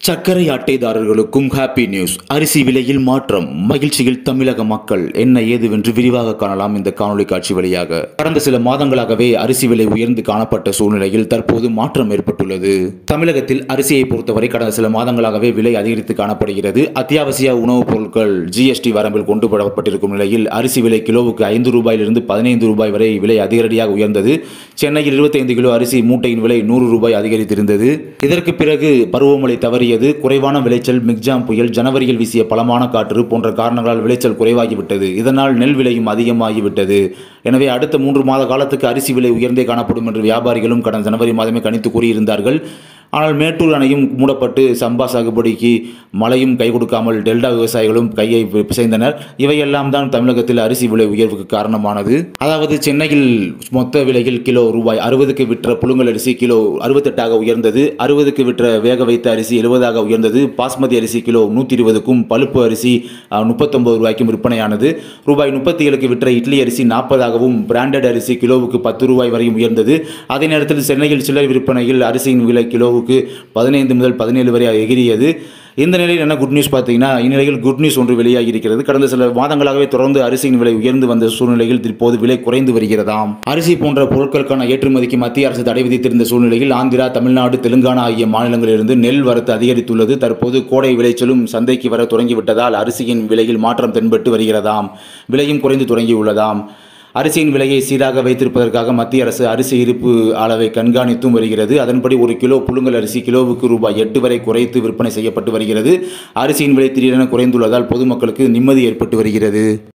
சர்க்கரை அட்டைதாரர்களுக்கும் happy news அரிசி விலையில் மாற்றம் மகிழ்ச்சியில் தமிழக மக்கள் என்ன ஏதுவென்று விரிவாக காணலாம் இந்த காணொளி காட்சி வழியாக கடந்த சில மாதங்களாகவே அரிசி விலை உயர்ந்து காணப்பட்ட சூழ்நிலையில் தற்போது மாற்றம் ஏற்பட்டுள்ளது தமிழகத்தில் அரிசியை பொறுத்தவரை கடந்த சில மாதங்களாகவே விலை அதிகரித்து காணப்படுகிறது அத்தியாவசிய உணவுப் பொருட்கள் ஜிஎஸ்டி வரம்பில் கொண்டு வரப்பட்டிருக்கும் நிலையில் அரிசி விலை கிலோவுக்கு ஐந்து ரூபாயிலிருந்து பதினைந்து ரூபாய் வரை விலை அதிரடியாக உயர்ந்தது சென்னையில் 25 கிலோ அரிசி மூட்டையின் விலை நூறு ரூபாய் அதிகரித்திருந்தது இதற்கு பிறகு பருவமழை தவறியது குறைவான விளைச்சல் மிக்ஜாம் புயல் ஜனவரியில் வீசிய பலமான காற்று போன்ற காரணங்களால் விளைச்சல் குறைவாகிவிட்டது இதனால் நெல் விலையும் அதிகமாகிவிட்டது எனவே அடுத்த மூன்று மாத காலத்துக்கு அரிசி விலை உயர்ந்தே காணப்படும் என்று வியாபாரிகளும் கடந்த ஜனவரி மாதமே கணித்து கூறியிருந்தார்கள் ஆனால் மேட்டூர் அணையும் மூடப்பட்டு சம்பா சாகுபடிக்கு மழையும் கை கொடுக்காமல் டெல்டா விவசாயிகளும் கையை பிசைந்தனர் இவையெல்லாம் தான் தமிழகத்தில் அரிசி விலை உயர்வுக்கு காரணமானது அதாவது சென்னையில் மொத்த விலையில் கிலோ ரூபாய் அறுபதுக்கு விற்ற புழுங்கல் அரிசி கிலோ அறுபத்தெட்டாக உயர்ந்தது அறுபதுக்கு விற்ற வேக வைத்த அரிசி எழுபதாக உயர்ந்தது பாஸ்மதி அரிசி கிலோ நூற்றி இருபதுக்கும் பழுப்பு அரிசி முப்பத்தொம்பது ரூபாய்க்கும் விற்பனையானது ரூபாய் முப்பத்தி ஏழுக்கு விற்ற இட்லி அரிசி நாற்பதாகவும் பிராண்டட் அரிசி கிலோவுக்கு பத்து ரூபாய் வரையும் உயர்ந்தது அதே நேரத்தில் சென்னையில் சில்லறை விற்பனையில் அரிசியின் விலை கிலோவுக்கு பதினைந்து முதல் பதினேழு வரை எகிரியது இந்த நிலையில் என்ன குட் நியூஸ் பார்த்தீங்கன்னா இந்நிலையில் குட் நியூஸ் ஒன்று வெளியாகி இருக்கிறது கடந்த சில மாதங்களாகவே தொடர்ந்து அரிசியின் விலை உயர்ந்து வந்த சூழ்நிலையில் இப்போது விலை குறைந்து வருகிறதாம் அரிசி போன்ற பொருட்களுக்கான ஏற்றுமதிக்கு மத்திய அரசு தடை விதித்திருந்த சூழ்நிலையில் ஆந்திரா தமிழ்நாடு தெலுங்கானா ஆகிய மாநிலங்களிலிருந்து நெல் வரத்து அதிகரித்துள்ளது தற்போது கோடை விளைச்சலும் சந்தைக்கு வர தொடங்கிவிட்டதால் அரிசியின் விலையில் மாற்றம் தென்பட்டு வருகிறதாம் விலையும் குறைந்து தொடங்கியுள்ளதாம் அரிசியின் விலையை சீராக வைத்திருப்பதற்காக மத்திய அரசு அரிசி இருப்பு அளவை கண்காணித்தும் வருகிறது அதன்படி ஒரு கிலோ புழுங்கல் அரிசி கிலோவுக்கு ரூபாய் எட்டு வரை குறைத்து விற்பனை செய்யப்பட்டு வருகிறது அரிசியின் விலை திடீரென குறைந்துள்ளதால் பொதுமக்களுக்கு நிம்மதி ஏற்பட்டு வருகிறது